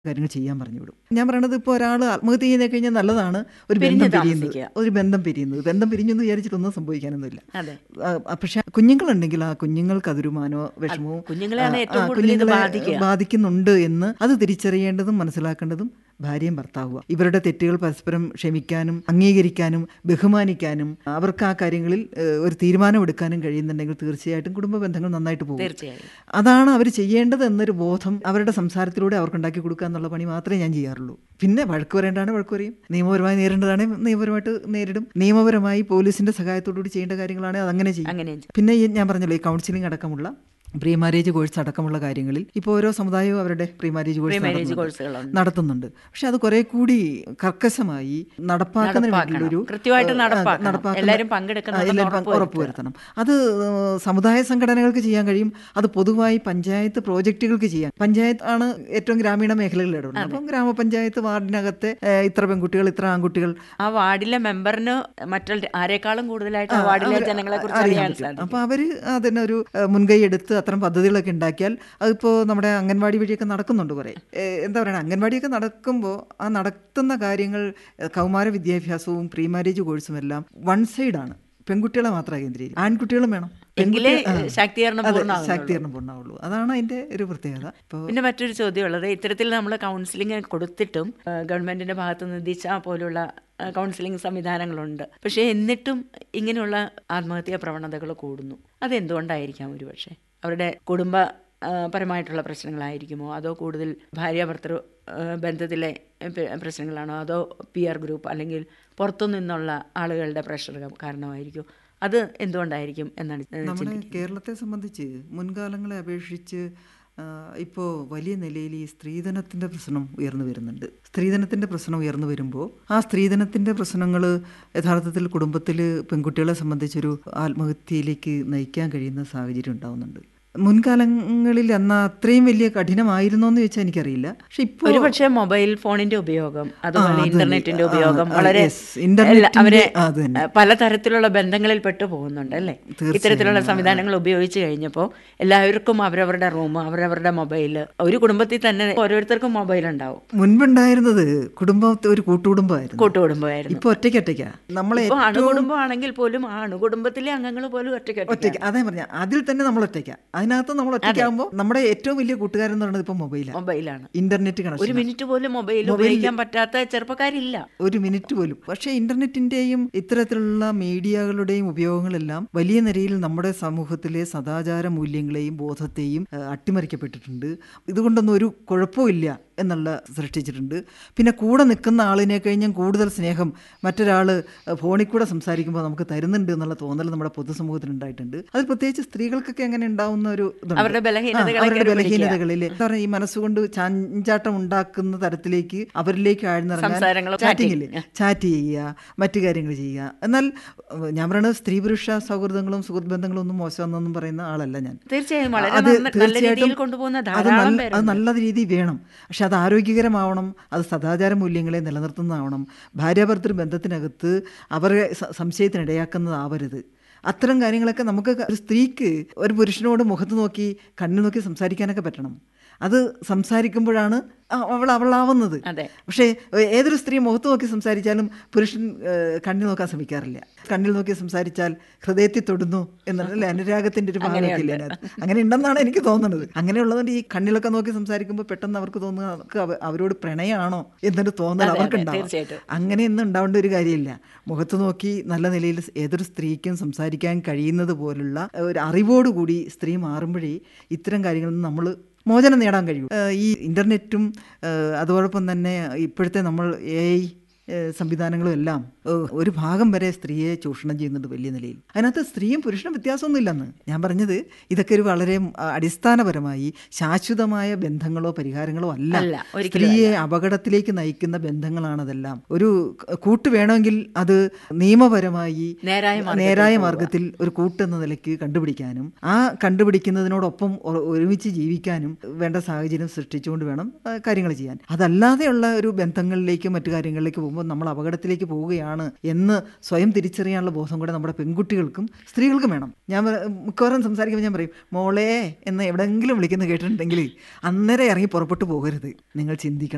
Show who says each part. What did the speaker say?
Speaker 1: കാര്യങ്ങൾ ചെയ്യാൻ പറഞ്ഞു വിടും ഞാൻ പറയണത് ഇപ്പോൾ ഒരാൾ ആത്മഹത്യ ചെയ്ത് കഴിഞ്ഞാൽ നല്ലതാണ് ഒരു
Speaker 2: പിരിഞ്ഞ്
Speaker 1: ബന്ധം പിരിയുന്നത്
Speaker 2: താമസിക്കുക.
Speaker 1: ഒരു ബന്ധം പിരിയുന്നത് ബന്ധം പിരിഞ്ഞു എന്ന് വിചാരിച്ചിട്ടൊന്നും സംഭവിക്കാനൊന്നുമില്ല
Speaker 2: അതെ
Speaker 1: ആ, പക്ഷെ കുഞ്ഞുങ്ങളുണ്ടെങ്കിൽ ആ കുഞ്ഞുങ്ങൾക്ക് അതൊരു മാനോ വിഷമവും
Speaker 2: കുഞ്ഞുങ്ങളെയാണ്
Speaker 1: ആ,
Speaker 2: ഏറ്റവും
Speaker 1: ആ,
Speaker 2: കൂടുതൽ ഇത്
Speaker 1: കുഞ്ഞുങ്ങളെ
Speaker 2: ബാധിക്കുക.
Speaker 1: ബാധിക്കുന്നുണ്ട് എന്ന് അത് തിരിച്ചറിയേണ്ടതും മനസ്സിലാക്കേണ്ടതും ഭാര്യയും ഭർത്താവുക ഇവരുടെ തെറ്റുകൾ പരസ്പരം ക്ഷമിക്കാനും അംഗീകരിക്കാനും ബഹുമാനിക്കാനും അവർക്ക് ആ കാര്യങ്ങളിൽ ഏഹ്, ഒരു തീരുമാനമെടുക്കാനും കഴിയുന്നുണ്ടെങ്കിൽ തീർച്ചയായിട്ടും കുടുംബ ബന്ധങ്ങൾ നന്നായിട്ട് പോകും
Speaker 2: തീർച്ചയായും
Speaker 1: അതാണ് അവർ ചെയ്യേണ്ടത് എന്നൊരു ബോധം അവരുടെ സംസാരത്തിലൂടെ അവർക്ക് ഉണ്ടാക്കി കൊടുക്കുക എന്നുള്ള പണി മാത്രമേ ഞാൻ ചെയ്യാറുള്ളൂ പിന്നെ വഴക്ക് പറയേണ്ടതാണ് വഴക്ക് പറയും നിയമപരമായി നേരിടേണ്ടതാണ് നിയമപരമായിട്ട് നേരിടും നിയമപരമായി പോലീസിന്റെ സഹായത്തോടുകൂടി ചെയ്യേണ്ട കാര്യങ്ങളാണെങ്കിൽ അതങ്ങനെ ചെയ്യും
Speaker 2: അങ്ങനെ
Speaker 1: പിന്നെ ഈ ഞാൻ പറഞ്ഞല്ലോ ഈ കൗൺസിലിംഗ് അടക്കമുള്ള പ്രീ മാരേജ് കോഴ്സ് അടക്കമുള്ള കാര്യങ്ങളിൽ ഇപ്പോൾ ഓരോ സമുദായവും അവരുടെ പ്രീ മാരേജ് കോഴ്സ്
Speaker 2: മാരേജ്
Speaker 1: നടത്തുന്നുണ്ട്.
Speaker 2: കോഴ്സുകളുണ്ട്
Speaker 1: നടത്തുന്നുണ്ട് പക്ഷെ അത് കുറെ കൂടി കർക്കശമായി നടപ്പാക്കുന്നതിന് വേണ്ടിയുള്ളൊരു
Speaker 2: കൃത്യമായിട്ട്
Speaker 1: ആ,
Speaker 2: നടപ്പാക്കണം.
Speaker 1: നടപ്പാക്കുന്ന-
Speaker 2: എല്ലാവരും പങ്കെടുക്കുന്നുണ്ടെന്ന്
Speaker 1: ആ, എല്ലാവരും
Speaker 2: ഉറപ്പുവരുത്തുക.
Speaker 1: ഉറപ്പുവരുത്തണം അത് ഏഹ്, സമുദായ സംഘടനകൾക്ക് ചെയ്യാൻ കഴിയും അത് പൊതുവായി പഞ്ചായത്ത് പ്രോജക്റ്റുകൾക്ക് ചെയ്യാം പഞ്ചായത്ത് ആണ് ഏറ്റവും ഗ്രാമീണ മേഖലകളിൽ ഇടപെടുന്നത് അപ്പം ഗ്രാമപഞ്ചായത്ത് വാർഡിനകത്തെ ഏഹ്, ഇത്ര പെൺകുട്ടികൾ ഇത്ര ആൺകുട്ടികൾ
Speaker 2: ആ വാർഡിലെ മെമ്പറിന് മറ്റുള്ള ആരെക്കാളും കൂടുതലായിട്ട് ആ വാർഡിലെ ജനങ്ങളെ കുറിച്ച്
Speaker 1: അറിയാൻ
Speaker 2: അറിയാൻ
Speaker 1: പറ്റും.
Speaker 2: സാധിക്കും
Speaker 1: അപ്പോൾ അവർ അതിനൊരു ഏഹ്, മുൻകൈ എടുത്ത് അത്തരം പദ്ധതികളൊക്കെ ഉണ്ടാക്കിയാൽ അതിപ്പോൾ നമ്മുടെ അംഗൻവാടി വഴിയൊക്കെ നടക്കുന്നുണ്ട് കുറേ ഏഹ്, എന്താ പറയുക അംഗൻവാടിയൊക്കെ നടക്കുമ്പോൾ ആ നടത്തുന്ന കാര്യങ്ങൾ ഏഹ്, കൗമാര വിദ്യാഭ്യാസവും പ്രീ മാരേജ് കോഴ്സും എല്ലാം വൺ സൈഡാണ് പെൺകുട്ടികളെ മാത്രമേ കേന്ദ്രീകരിക്കും ആൺകുട്ടികളും വേണം
Speaker 2: എങ്കിലേ
Speaker 1: പെൺകുട്ടി- ആ.
Speaker 2: ശാക്തീകരണം
Speaker 1: അതെ,
Speaker 2: പൂർണ്ണമാകുന്നുള്ളൂ.
Speaker 1: ശാക്തീകരണം പൂർണ്ണമാവുള്ളൂ അതാണ് അതിന്റെ ഒരു പ്രത്യേകത ഇപ്പോൾ
Speaker 2: പിന്നെ മറ്റൊരു ചോദ്യമുള്ളത് ഇത്തരത്തിൽ നമ്മൾ കൗൺസിലിംഗ് കൊടുത്തിട്ടും ആ, ഗവൺമെന്റിന്റെ ഭാഗത്തു നിന്ന് ദിശ പോലുള്ള ആ, കൗൺസിലിംഗ് സംവിധാനങ്ങളുണ്ട് പക്ഷേ എന്നിട്ടും ഇങ്ങനെയുള്ള ആത്മഹത്യാ പ്രവണതകൾ കൂടുന്നു അതെന്തുകൊണ്ടായിരിക്കാം ഒരുപക്ഷെ അവരുടെ കുടുംബ ആ, പരമായിട്ടുള്ള പ്രശ്നങ്ങളായിരിക്കുമോ അതോ കൂടുതൽ ഭാര്യ ഭർത്തൃ ആ, ബന്ധത്തിലെ പ- പ്രശ്നങ്ങളാണോ അതോ പിയർ ഗ്രൂപ്പ് അല്ലെങ്കിൽ പുറത്തു നിന്നുള്ള ആളുകളുടെ പ്രഷർ കാരണമായിരിക്കും അത് എന്തുകൊണ്ടായിരിക്കും എന്നാണ്
Speaker 1: നമ്മുടെ കേരളത്തെ സംബന്ധിച്ച് മുൻകാലങ്ങളെ അപേക്ഷിച്ച് ഇപ്പോൾ വലിയ നിലയിൽ ഈ സ്ത്രീധനത്തിൻ്റെ പ്രശ്നം ഉയർന്നു വരുന്നുണ്ട് സ്ത്രീധനത്തിൻ്റെ പ്രശ്നം ഉയർന്നു വരുമ്പോൾ ആ സ്ത്രീധനത്തിൻ്റെ പ്രശ്നങ്ങൾ യഥാർത്ഥത്തിൽ കുടുംബത്തിൽ പെൺകുട്ടികളെ സംബന്ധിച്ചൊരു ആത്മഹത്യയിലേക്ക് നയിക്കാൻ കഴിയുന്ന സാഹചര്യം ഉണ്ടാവുന്നുണ്ട് മുൻകാലങ്ങളിൽ അന്ന് അത്രയും വലിയ കഠിനമായിരുന്നോ എന്ന് ചോദിച്ചാൽ എനിക്കറിയില്ല പക്ഷെ ഇപ്പോൾ
Speaker 2: ഒരു പക്ഷേ മൊബൈൽ ഫോണിന്റെ ഉപയോഗം അതുപോലെ
Speaker 1: അത്
Speaker 2: ഇന്റർനെറ്റിന്റെ
Speaker 1: തന്നെ. ആ,
Speaker 2: ഉപയോഗം
Speaker 1: ആ,
Speaker 2: വളരെ
Speaker 1: yes. ഇന്റർനെറ്റിന്റെ-
Speaker 2: എല്ലാ- അവരെ
Speaker 1: ആ, അത് തന്നെ.
Speaker 2: പലതരത്തിലുള്ള ബന്ധങ്ങളിൽ പെട്ടു പോകുന്നുണ്ട് അല്ലേ ഇത്തരത്തിലുള്ള സംവിധാനങ്ങൾ ഉപയോഗിച്ച് കഴിഞ്ഞപ്പോൾ എല്ലാവർക്കും അവരവരുടെ റൂം അവരവരുടെ മൊബൈൽ ഒരു കുടുംബത്തിൽ തന്നെ ഓരോരുത്തർക്കും മൊബൈൽ ഉണ്ടാവും
Speaker 1: മുൻപുണ്ടായിരുന്നത് കുടുംബത്തെ ഒരു കൂട്ടുകുടുംബമായിരുന്നു
Speaker 2: കൂട്ടുകുടുംബമായിരുന്നു
Speaker 1: ഇപ്പൊ ഒറ്റയ്ക്ക് ഒറ്റയ്ക്കാ നമ്മളെ
Speaker 2: ഇപ്പൊ അണുകുടുംബമാണെങ്കിൽ പോലും ആ അണുകുടുംബത്തിലെ അംഗങ്ങൾ പോലും ഒറ്റയ്ക്ക്
Speaker 1: ഒറ്റയ്ക്ക് അതേ പറഞ്ഞ അതിൽ തന്നെ നമ്മൾ ഒറ്റയ്ക്ക അതിനകത്ത് നമ്മൾ ഒറ്റയ്ക്കാകുമ്പോൾ നമ്മുടെ ഏറ്റവും വലിയ കൂട്ടുകാരൻ എന്ന് പറയുന്നത് ഇപ്പൊ മൊബൈലാണ്
Speaker 2: മൊബൈലാണ്
Speaker 1: ഇന്റർനെറ്റ്
Speaker 2: ഒരു
Speaker 1: കണക്ഷൻ
Speaker 2: മിനിറ്റ് പോലും മൊബൈൽ ഉപയോഗിക്കാൻ പറ്റാത്ത ചെറുപ്പക്കാരില്ല
Speaker 1: ഒരു മിനിറ്റ് പോലും പക്ഷേ ഇന്റർനെറ്റിന്റെയും ഇത്തരത്തിലുള്ള മീഡിയകളുടെയും ഉപയോഗങ്ങളെല്ലാം വലിയ നിലയിൽ നമ്മുടെ സമൂഹത്തിലെ സദാചാര മൂല്യങ്ങളെയും ബോധത്തെയും ഏഹ്, അട്ടിമറിക്കപ്പെട്ടിട്ടുണ്ട് ഇതുകൊണ്ടൊന്നും ഒരു കുഴപ്പമില്ല എന്നുള്ള സൃഷ്ടിച്ചിട്ടുണ്ട് പിന്നെ കൂടെ നിൽക്കുന്ന ആളിനെ കഴിഞ്ഞും കൂടുതൽ സ്നേഹം മറ്റൊരാൾ ഫോണിൽ കൂടെ സംസാരിക്കുമ്പോൾ നമുക്ക് തരുന്നുണ്ട് എന്നുള്ള തോന്നൽ നമ്മുടെ പൊതുസമൂഹത്തിന് ഉണ്ടായിട്ടുണ്ട് അതിൽ പ്രത്യേകിച്ച് സ്ത്രീകൾക്കൊക്കെ അങ്ങനെ ഉണ്ടാവുന്ന ഒരു ഇതുണ്ട്.
Speaker 2: അവരുടെ
Speaker 1: ആ,
Speaker 2: ബലഹീനതകളെ
Speaker 1: അവരുടെ
Speaker 2: കരുപിടിക്കുക.
Speaker 1: ബലഹീനതകളിൽ എന്താ പറയുക ഈ മനസ്സുകൊണ്ട് ചാഞ്ചാട്ടം ഉണ്ടാക്കുന്ന തരത്തിലേക്ക് അവരിലേക്ക് ആഴ്ന്നിറങ്ങാൻ
Speaker 2: സംസാരങ്ങളും
Speaker 1: ചാറ്റിങ്ങില് ചാറ്റ് ചെയ്യുക മറ്റു കാര്യങ്ങൾ ചെയ്യുക എന്നാൽ ഏഹ്, ഞാൻ പറയുന്നത് സ്ത്രീ പുരുഷ സൗഹൃദങ്ങളും സുഹൃത്ത് ബന്ധങ്ങളും ഒന്നും മോശമെന്നൊന്നും പറയുന്ന ആളല്ല ഞാൻ
Speaker 2: തീർച്ചയായും വളരെ
Speaker 1: അത്
Speaker 2: നന്ന- നല്ല രീതിയിൽ
Speaker 1: തീർച്ചയായിട്ടും
Speaker 2: കൊണ്ടുപോകുന്ന
Speaker 1: അത്
Speaker 2: ധാരാളം
Speaker 1: നല്ല അത്
Speaker 2: പേരുണ്ട്
Speaker 1: നല്ല രീതി വേണം പക്ഷെ അത് ആരോഗ്യകരമാവണം അത് സദാചാര മൂല്യങ്ങളെ നിലനിർത്തുന്നതാവണം ഭാര്യാഭർത്തൃ ബന്ധത്തിനകത്ത് അവരെ സ- സംശയത്തിനിടയാക്കുന്നതാവരുത് അത്തരം കാര്യങ്ങളൊക്കെ നമുക്ക് ഒരു സ്ത്രീക്ക് ഒരു പുരുഷനോട് മുഖത്ത് നോക്കി കണ്ണു നോക്കി സംസാരിക്കാനൊക്കെ പറ്റണം അത് സംസാരിക്കുമ്പോഴാണ് അ- അവൾ അവളാവുന്നത്
Speaker 2: അതെ
Speaker 1: പക്ഷേ ഏ- ഏതൊരു സ്ത്രീ മുഖത്ത് നോക്കി സംസാരിച്ചാലും പുരുഷൻ ഏഹ്, കണ്ണിൽ നോക്കാൻ ശ്രമിക്കാറില്ല കണ്ണിൽ നോക്കി സംസാരിച്ചാൽ ഹൃദയത്തിൽ തൊടുന്നു എന്നല്ലേ അനുരാഗത്തിന്റെ ഒരു ഭാഗമൊക്കെ ഇല്ലേ അതിനകത്ത്? അങ്ങനെ ഉണ്ടെന്നാണ് എനിക്ക് തോന്നുന്നത് അങ്ങനെയുള്ളതുകൊണ്ട് ഈ കണ്ണിലൊക്കെ നോക്കി സംസാരിക്കുമ്പോൾ പെട്ടെന്ന് അവർക്ക് തോന്നുക അവർക്ക് അവ- അവരോട് പ്രണയമാണോ എന്നൊരു തോന്നൽ
Speaker 2: അതെ,
Speaker 1: അവർക്ക്
Speaker 2: അതെ,
Speaker 1: ഉണ്ടാവും
Speaker 2: തീർച്ചയായിട്ടും.
Speaker 1: അങ്ങനെയൊന്നും ഉണ്ടാവേണ്ട ഒരു കാര്യമില്ല മുഖത്ത് നോക്കി നല്ല നിലയിൽ ഏതൊരു സ്ത്രീക്കും സംസാരിക്കാൻ കഴിയുന്നത് പോലുള്ള ഒരു അറിവോടുകൂടി സ്ത്രീ മാറുമ്പോഴേ ഇത്തരം കാര്യങ്ങളിൽ നിന്ന് നമ്മൾ മോചനം നേടാൻ കഴിയും ഏഹ് ഈ ഇൻ്റർനെറ്റും ഏഹ് അതോടൊപ്പം തന്നെ ഇപ്പോഴത്തെ നമ്മൾ എ ഐ സംവിധാനങ്ങളും എല്ലാം ഏഹ് ഒരു ഭാഗം വരെ സ്ത്രീയെ ചൂഷണം ചെയ്യുന്നുണ്ട് വലിയ നിലയിൽ അതിനകത്ത് സ്ത്രീയും പുരുഷനും വ്യത്യാസമൊന്നുമില്ലെന്ന് ഞാൻ പറഞ്ഞത് ഇതൊക്കെ ഒരു വളരെ ആ, അടിസ്ഥാനപരമായി ശാശ്വതമായ ബന്ധങ്ങളോ പരിഹാരങ്ങളോ അല്ല
Speaker 2: അല്ല, ഒരിക്കലും
Speaker 1: സ്ത്രീയെ അപകടത്തിലേക്ക് നയിക്കുന്ന ബന്ധങ്ങളാണതെല്ലാം ഒരു ക- കൂട്ട് വേണമെങ്കിൽ അത് നിയമപരമായി
Speaker 2: നേരായ മാർഗ്ഗത്തിൽ
Speaker 1: നേരായ
Speaker 2: പോവുക.
Speaker 1: മാർഗത്തിൽ ഒരു കൂട്ടെന്ന നിലയ്ക്ക് കണ്ടുപിടിക്കാനും ആ കണ്ടുപിടിക്കുന്നതിനോടൊപ്പം ഒ- ഒരുമിച്ച് ജീവിക്കാനും വേണ്ട സാഹചര്യം സൃഷ്ടിച്ചുകൊണ്ട് വേണം ആ, കാര്യങ്ങൾ ചെയ്യാൻ അതല്ലാതെയുള്ള ഒരു ബന്ധങ്ങളിലേക്കും മറ്റു കാര്യങ്ങളിലേക്ക് പോകുമ്പോൾ നമ്മൾ അപകടത്തിലേക്ക് പോവുകയാണ് എന്ന് സ്വയം തിരിച്ചറിയാനുള്ള ബോധം കൂടെ നമ്മുടെ പെൺകുട്ടികൾക്കും സ്ത്രീകൾക്കും വേണം ഞാൻ പറ- മിക്കവാറും സംസാരിക്കുമ്പോൾ ഞാൻ പറയും മോളെ എന്ന് എവിടെയെങ്കിലും വിളിക്കുന്നത് കേട്ടിട്ടുണ്ടെങ്കിൽ അന്നേരം ഇറങ്ങി പുറപ്പെട്ടു പോകരുത് നിങ്ങൾ ചിന്തിക്കണം